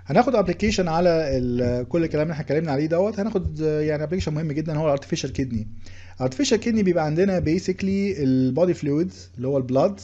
هناخد ابلكيشن على ال- كل الكلام اللي احنا اتكلمنا عليه دوت هناخد يعني ابلكيشن مهم جدا هو الارتفيشال كدني الارتفيشال كدني بيبقى عندنا بيسكلي البودي فلويد اللي هو البلاد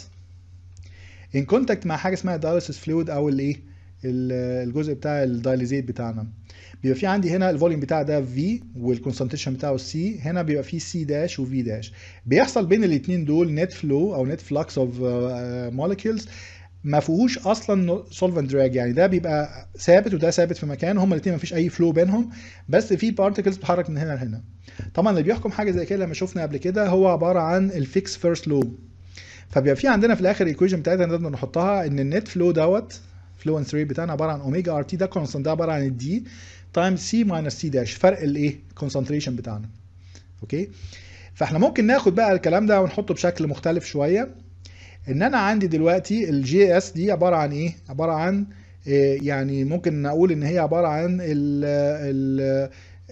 ان كونتاكت مع حاجه اسمها دايليسيس فلويد او الايه ال- الجزء بتاع الدايليزيت بتاعنا بيبقى في عندي هنا الفوليوم بتاع ده في والكونسنتريشن بتاعه سي هنا بيبقى فيه سي داش وفي داش بيحصل بين الاثنين دول نت فلو او نت فلكس اوف مولكيولز ما فيهوش اصلا سولفنت دراج يعني ده بيبقى ثابت وده ثابت في مكان هما الاثنين ما فيش اي فلو بينهم بس في بارتكلز بتتحرك من هنا لهنا طبعا اللي بيحكم حاجه زي كده لما شفنا قبل كده هو عباره عن الفيكس فيرست لو فبيبقى في عندنا في الاخر الايكويشن بتاعتنا نقدر نحطها ان النت فلو دوت فلو اند ريت بتاعنا عباره عن اوميجا ار تي ده كونستنت ده عباره عن الدي تايمز سي ماينس سي داش فرق الايه كونسنتريشن بتاعنا اوكي فاحنا ممكن ناخد بقى الكلام ده ونحطه بشكل مختلف شويه ان انا عندي دلوقتي الجي اس دي عباره عن ايه عباره عن آه، يعني ممكن نقول ان هي عباره عن ال ال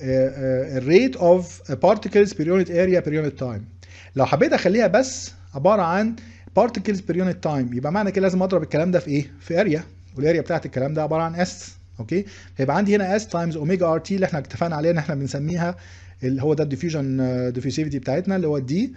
الريت اوف بارتكلز بير يونت اريا بير يونت تايم لو حبيت اخليها بس عباره عن بارتكلز بير يونت تايم يبقى معنى كده لازم اضرب الكلام ده في ايه في اريا والاريا بتاعت الكلام ده عباره عن اس اوكي فيبقى عندي هنا اس تايمز اوميجا ار تي اللي احنا اتفقنا عليه ان احنا بنسميها اللي هو ده الديفيوجن ديفيوسيفيتي بتاعتنا اللي هو الدي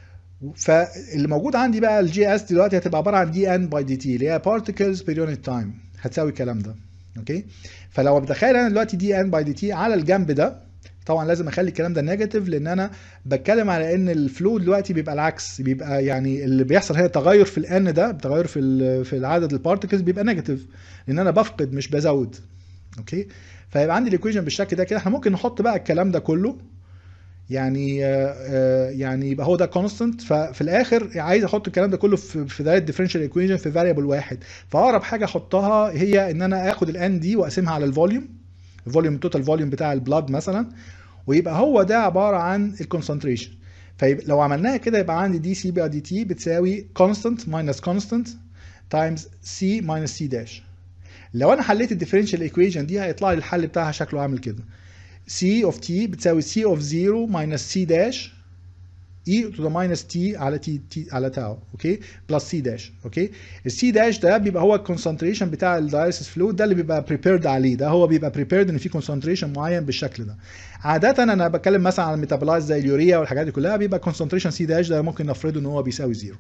فاللي موجود عندي بقى الجي اس دلوقتي هتبقى عباره عن دي ان باي دي تي اللي هي بارتكلز بير يونت تايم هتساوي الكلام ده اوكي فلو بتخيل انا دلوقتي دي ان باي دي تي على الجنب ده طبعا لازم اخلي الكلام ده نيجاتيف لان انا بتكلم على ان الفلو دلوقتي بيبقى العكس بيبقى يعني اللي بيحصل هي تغير في الان ده تغير في ال- في العدد البارتكلز بيبقى نيجاتيف لان انا بفقد مش بزود اوكي فيبقى عندي الايكويشن بالشكل ده كده احنا ممكن نحط بقى الكلام ده كله يعني آه، آه، يعني يبقى هو ده كونستنت ففي الاخر عايز احط الكلام ده كله في في دايره ديفرنشال ايكويشن في فاريبل واحد فاقرب حاجه احطها هي ان انا اخد الان دي واقسمها على الفوليوم الفوليوم التوتال فوليوم بتاع البلاد مثلا ويبقى هو ده عباره عن الكونسنتريشن فلو عملناها كده يبقى عندي دي سي بقى دي تي بتساوي كونستنت ماينس كونستنت تايمز سي ماينس سي داش لو انا حليت الديفرنشال ايكويشن دي هيطلع لي الحل بتاعها شكله عامل كده c of t بتساوي c of 0 minus c dash e to the minus t على t, t على تاو اوكي بلس c داش اوكي السي داش ده بيبقى هو الكونسنتريشن بتاع الدايليسيس فلويد ده اللي بيبقى بريبيرد عليه ده هو بيبقى بريبيرد ان في كونسنتريشن معين بالشكل ده عاده انا بتكلم مثلا على الميتابولايز زي اليوريا والحاجات دي كلها بيبقى كونسنتريشن سي داش ده ممكن نفرضه ان هو بيساوي زيرو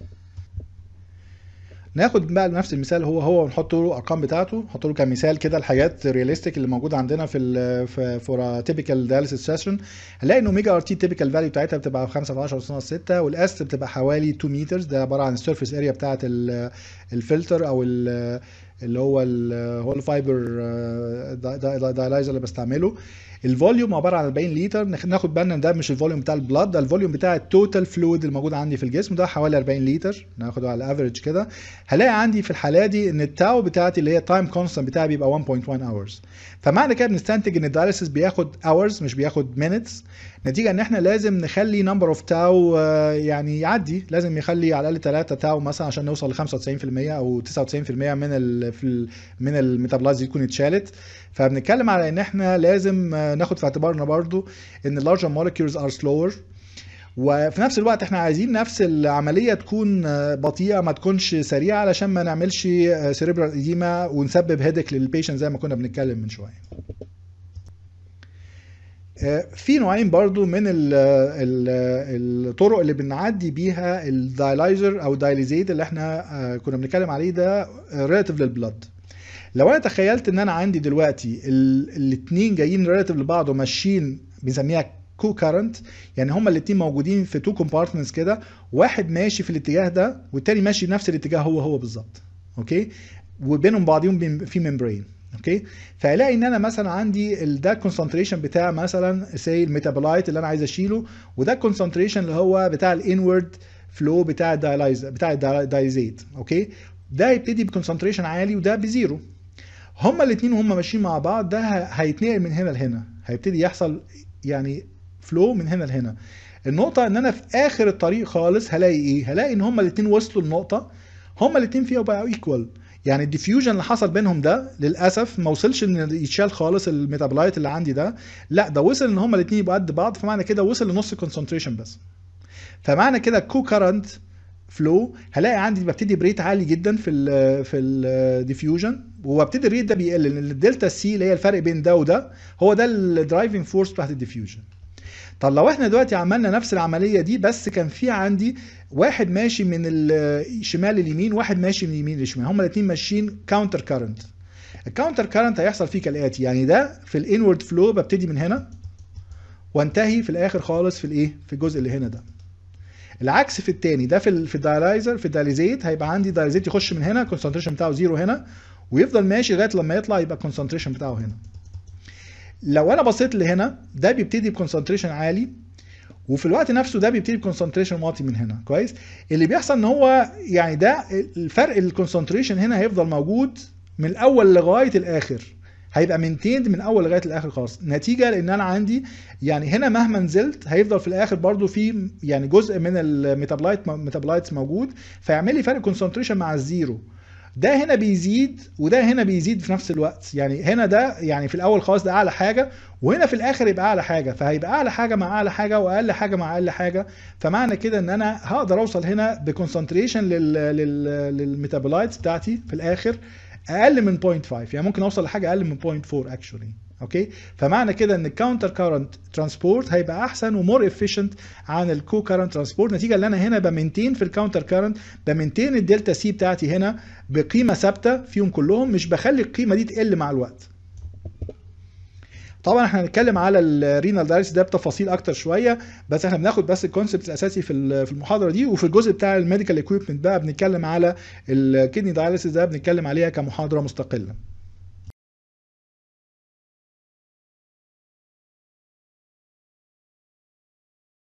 ناخد بقى نفس المثال هو هو ونحط له الارقام بتاعته نحط له كمثال كده الحاجات رياليستيك اللي موجوده عندنا في ال في فور تيبيكال دايليسيس سيشن هنلاقي ان اوميجا ار تي تيبيكال فاليو بتاعتها بتبقى 5 في 10 6 والاس بتبقى حوالي 2 متر ده عباره عن السيرفيس اريا بتاعه الفلتر او ال اللي هو ال هو الفايبر دايلايزر اللي بستعمله الفوليوم عباره عن 40 لتر ناخد بالنا ان ده مش الفوليوم بتاع البلاد ده الفوليوم بتاع التوتال فلويد الموجود عندي في الجسم ده حوالي 40 لتر ناخده على الافريج كده هلاقي عندي في الحاله دي ان التاو بتاعتي اللي هي تايم كونستنت بتاعي بيبقى 1.1 اورز فمعنى كده بنستنتج ان الدايليسيس بياخد اورز مش بياخد مينتس نتيجه ان احنا لازم نخلي نمبر اوف تاو يعني يعدي لازم يخلي على الاقل 3 تاو مثلا عشان نوصل ل 95% او 99% من ال من الميتابولايز دي تكون اتشالت فبنتكلم على ان احنا لازم ناخد في اعتبارنا برضو ان اللارجر molecules ار سلور وفي نفس الوقت احنا عايزين نفس العمليه تكون بطيئه ما تكونش سريعه علشان ما نعملش سيريبرال ايديما ونسبب هيدك للبيشنت زي ما كنا بنتكلم من شويه في نوعين برضو من ال ال الطرق اللي بنعدي بيها الدايلايزر او دايليزيت اللي احنا كنا بنتكلم عليه ده ريلاتيف للبلد لو انا تخيلت ان انا عندي دلوقتي الاثنين جايين ريلاتيف لبعض وماشيين بنسميها كو كارنت يعني هما الاثنين موجودين في تو كومبارتمنتس كده واحد ماشي في الاتجاه ده والتاني ماشي نفس الاتجاه هو هو بالظبط اوكي وبينهم بعضهم في ممبرين اوكي فالاقي ان انا مثلا عندي ده الكونسنتريشن بتاع مثلا سي الميتابولايت اللي انا عايز اشيله وده الكونسنتريشن اللي هو بتاع الانورد فلو بتاع الدايلايز بتاع الدايزيت اوكي ده هيبتدي بكونسنتريشن عالي وده بزيرو هما الاثنين وهم ماشيين مع بعض ده هيتنقل من هنا لهنا هيبتدي يحصل يعني فلو من هنا لهنا النقطة ان انا في اخر الطريق خالص هلاقي ايه هلاقي ان هما الاثنين وصلوا لنقطة هما الاثنين فيها بقوا ايكوال يعني الديفيوجن اللي حصل بينهم ده للاسف ما وصلش ان يتشال خالص الميتابولايت اللي عندي ده لا ده وصل ان هما الاثنين يبقوا قد بعض فمعنى كده وصل لنص كونسنتريشن بس فمعنى كده كو كارنت فلو هلاقي عندي ببتدي بريت عالي جدا في ال في الديفيوجن وببتدي الريت ده بيقل لان الدلتا سي اللي هي الفرق بين ده وده هو ده الدرايفنج فورس بتاعت الديفيوجن طب لو احنا دلوقتي عملنا نفس العمليه دي بس كان في عندي واحد ماشي من الشمال لليمين واحد ماشي من اليمين للشمال هما الاثنين ماشيين كاونتر كارنت الكاونتر كارنت هيحصل فيه كالاتي يعني ده في الانورد فلو ببتدي من هنا وانتهي في الاخر خالص في الايه في الجزء اللي هنا ده العكس في التاني ده في ال في الدايلايزر في الدايليزيت هيبقى عندي دايليزيت يخش من هنا الكونسنتريشن بتاعه زيرو هنا ويفضل ماشي لغايه لما يطلع يبقى الكونسنتريشن بتاعه هنا لو انا بصيت لهنا ده بيبتدي بكونسنتريشن عالي وفي الوقت نفسه ده بيبتدي بكونسنتريشن واطي من هنا كويس اللي بيحصل ان هو يعني ده الفرق الكونسنتريشن هنا هيفضل موجود من الاول لغايه الاخر هيبقى مينتيند من اول لغايه الاخر خالص نتيجه لان انا عندي يعني هنا مهما نزلت هيفضل في الاخر برضو في يعني جزء من الميتابلايت ميتابلايتس موجود فيعمل لي فرق كونسنتريشن مع الزيرو ده هنا بيزيد وده هنا بيزيد في نفس الوقت يعني هنا ده يعني في الاول خالص ده اعلى حاجه وهنا في الاخر يبقى اعلى حاجه فهيبقى اعلى حاجه مع اعلى حاجه واقل حاجه مع اقل حاجه فمعنى كده ان انا هقدر اوصل هنا بكونسنتريشن للميتابولايتس بتاعتي في الاخر اقل من 0.5 يعني ممكن اوصل لحاجه اقل من 0.4 اكشولي اوكي فمعنى كده ان الكاونتر كارنت ترانسبورت هيبقى احسن ومور افيشنت عن الكو كارنت ترانسبورت نتيجه ان انا هنا بمنتين في الكاونتر كارنت بمنتين الدلتا سي بتاعتي هنا بقيمه ثابته فيهم كلهم مش بخلي القيمه دي تقل مع الوقت طبعا احنا هنتكلم على الرينال دايليسيس ده بتفاصيل اكتر شويه بس احنا بناخد بس الكونسبت الاساسي في في المحاضره دي وفي الجزء بتاع الميديكال اكويبمنت بقى بنتكلم على الكدني دايليسيس ده بنتكلم عليها كمحاضره مستقله